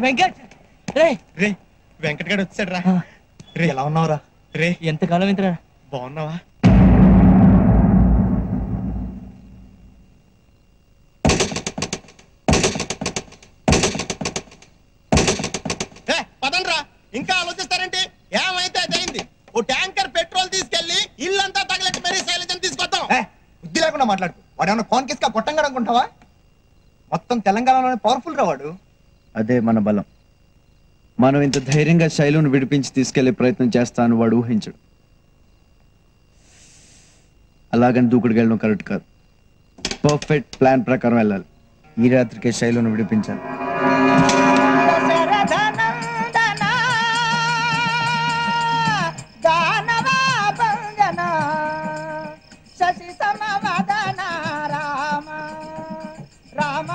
వెంకట్ రే రే వెంకటగాడు వచ్చాడు రా ఆ. రే ఎలా ఉన్నావురా రే ఎంతకాలం ఇంతరా బాగున్నావా ఏ, పదండ్రా ఇంకా ఆలోచిస్తారేంటి ఏమైతే అదైంది ఓ ట్యాంకర్ పెట్రోల్ తీసుకెళ్లి ఇల్లంతా తగలెట్టి మరీ శైలజని తీసుకొద్దాం ఏ, బుద్ధి లేకుండా మాట్లాడు వాడు ఏమన్నా కాన్కేస్ గా కొట్టంగా అనుకుంటావా మొత్తం తెలంగాణలోనే పవర్ఫుల్ రా వాడు అదే మన బలం మనం ఇంత ధైర్యంగా శైలును విడిపించి తీసుకెళ్లే ప్రయత్నం చేస్తాను వాడు ఊహించడు అలాగని దూకుడుకు వెళ్ళడం కరెక్ట్ కాదు పర్ఫెక్ట్ ప్లాన్ ప్రకారం వెళ్ళాలి ఈ రాత్రికే శైలును విడిపించాలి శశి సమవదన రామ రామ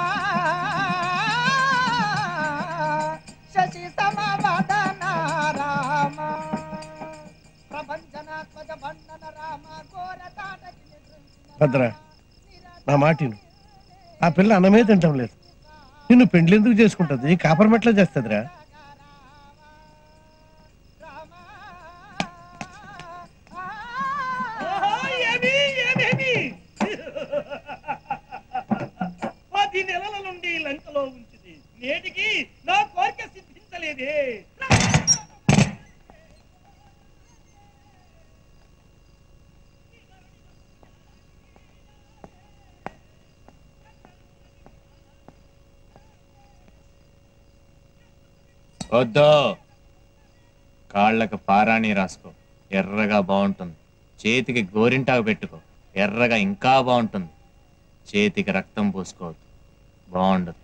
శశి సమవదన రామ ప్రపంచనాత్మక బంధన రామ ఘోర తాటకి భద్ర నా మాటిను ఆ పిల్ల అన్నమే తింటం లేదు నిన్ను పెండ్లి ఎందుకు చేసుకుంటది కాపరమెట్లా చేస్తుందిరా పది నెలల నుండి లంకలో ఉంచింది నేటికి నా కోరిక సిద్ధించలేదే వద్దు కాళ్ళకు పారాణి రాసుకో ఎర్రగా బాగుంటుంది చేతికి గోరింటాకు పెట్టుకో ఎర్రగా ఇంకా బాగుంటుంది చేతికి రక్తం పూసుకోవద్దు బాగుండదు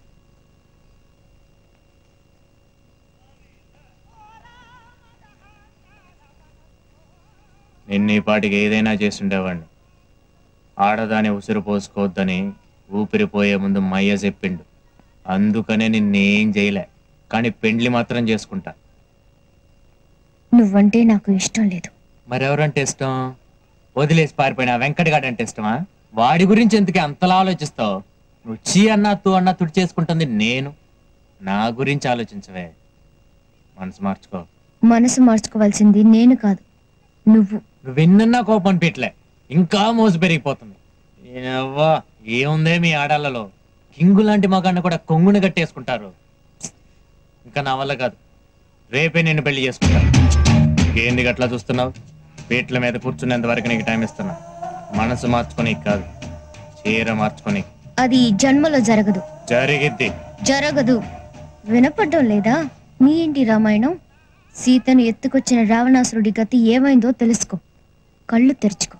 నిన్న ఈ పాటికి ఏదైనా చేసుండేవాడిని ఆడదాని ఉసిరు పోసుకోవద్దని ఊపిరిపోయే ముందు మయ్య చెప్పిండు అందుకనే నిన్నేం చేయలే కానీ పెండ్లి మాత్రం చేసుకుంటా నువ్వంటే నాకు ఇష్టం లేదు మరెవరంటే ఇష్టం వదిలేసి పారిపోయిన వెంకటగాడు అంటే ఇష్టమా వాడి గురించి ఎందుకే అంతలా ఆలోచిస్తావు నువ్వు చీ అన్నా తూ అన్నా తుడి చేసుకుంటుంది నేను నా గురించి ఆలోచించవే మనసు మార్చుకో మనసు మార్చుకోవాల్సింది నేను కాదు నువ్వు నువ్వు ఎన్నన్నా కోపం అనిపించలే ఇంకా మోసు పెరిగిపోతుంది ఏవ్వా, ఏముందే మీ ఆడాళ్ళలో కింగు లాంటి మగాన్ని కూడా కొంగుని కట్టేసుకుంటారు ఇంకా నా వల్ల కాదు రేపే నేను పెళ్లి చేసుకుంటాను ఏంది గట్లా చూస్తున్నావు పీట్ల మీద కూర్చునేంత వరకు నీకు టైం ఇస్తున్నా మనసు మార్చుకొని కాదు చీర మార్చుకొని అది ఈ జన్మలో జరగదు జరిగిద్ది జరగదు వినపడ్డం లేదా మీ ఇంటి రామాయణం సీతను ఎత్తుకొచ్చిన రావణాసురుడి గతి ఏమైందో తెలుసుకో కళ్ళు తెరుచుకో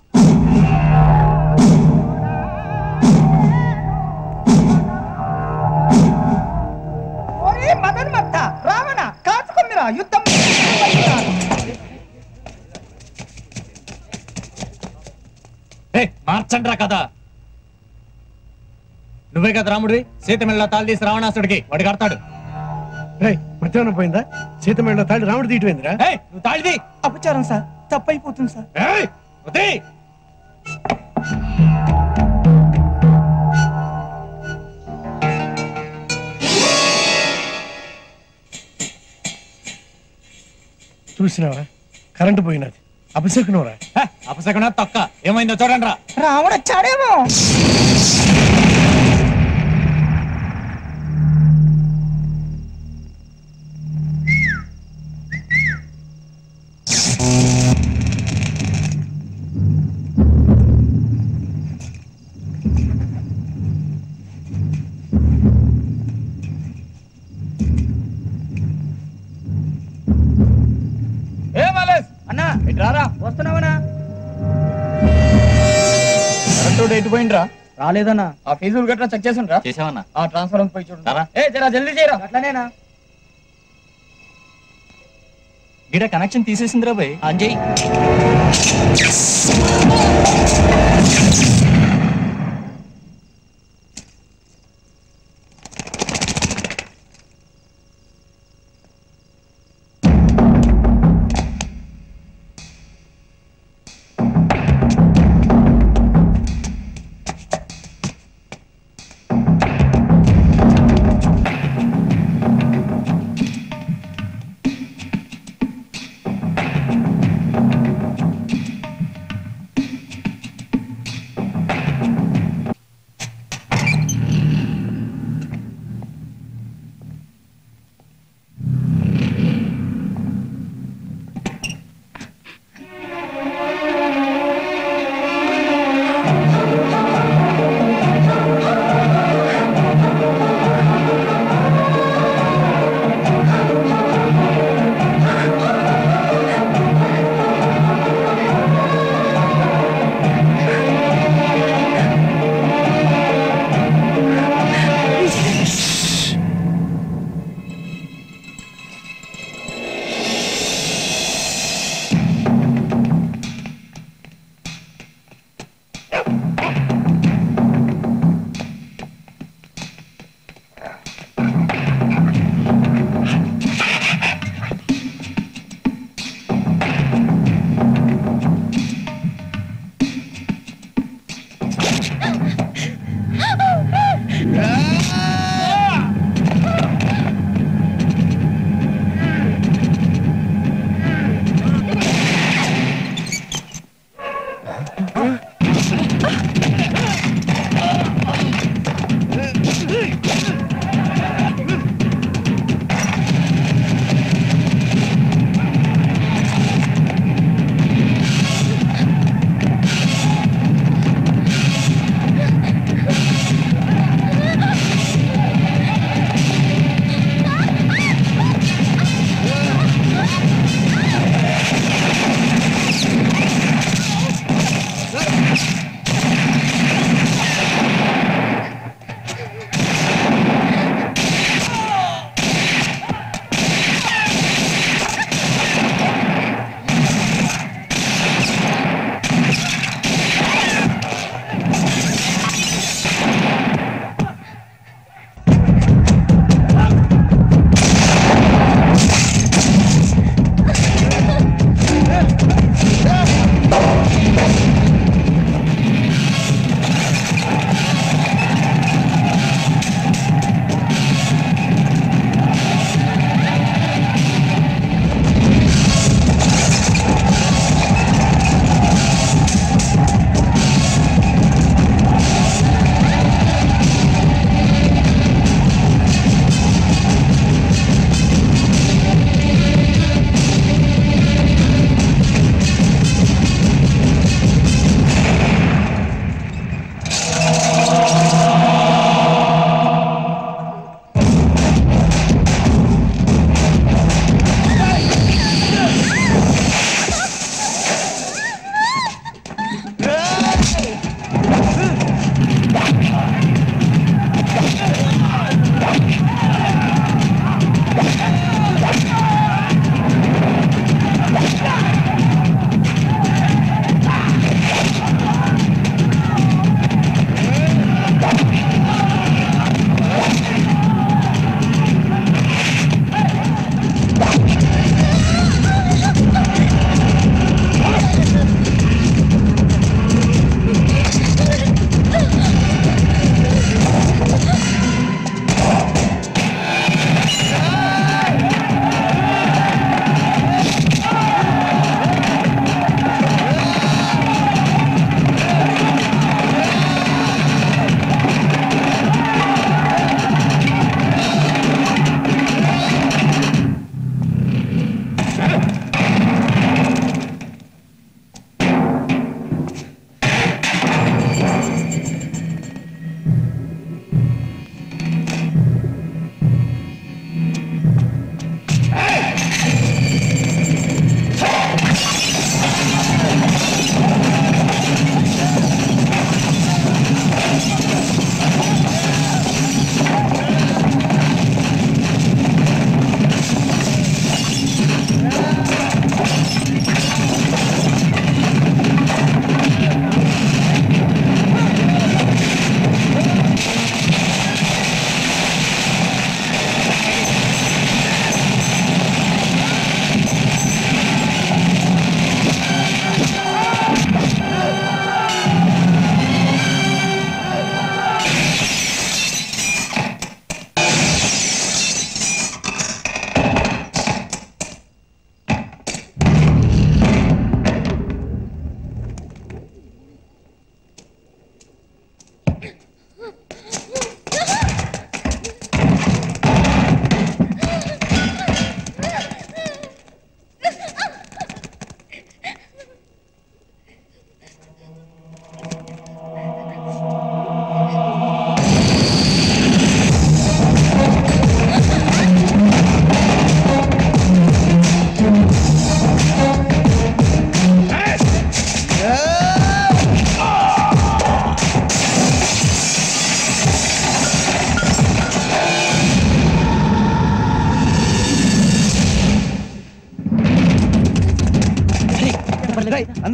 ఓరే మదన్మత్త రావణ కాచుకుందిరా యుద్ధం మార్చండ్రా కదా నువ్వే కదా రాముడివి సీత మెళ్ళ తాళి తీసి రావణాసుడికి వాడు కడతాడు రేయ్, మధ్యాహ్నం పోయిందా సీతమేళ్ళ తాళి రాముడు తీయటమైందిరా ఏయ్, నువ్వు తాళిది అపచారం సార్ తప్పైపోతుంది సార్ ఏయ్, వదిలేయ్. చూసినావా కరెంటు పోయినది అపశకునవరా హే, అపశకున తొక్క ఏమైందో చూడండి రా రావణ వచ్చాడేమో ఏ మాలేస్ అన్నా ఇటు రారా వస్తున్నావనా కరెంటు ఎటు పోయిండ్రా రాలేదన్నా ఆ ఫీజులు గట్రా చెక్ చేసిండ్రా చేసావన్నా ఆ ట్రాన్స్ఫర్ పోయి చూడు రారా. ఏ జరా జల్దీ చేయరా అట్లనేనా గిడ కనెక్షన్ తీసేసిందిరా భయ్ అంజయ్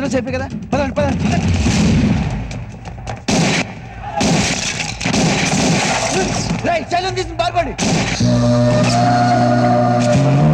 అందరూ సేఫే కదా పదండి పదండి రైట్ శైలం తీసుకుని పాల్గొండి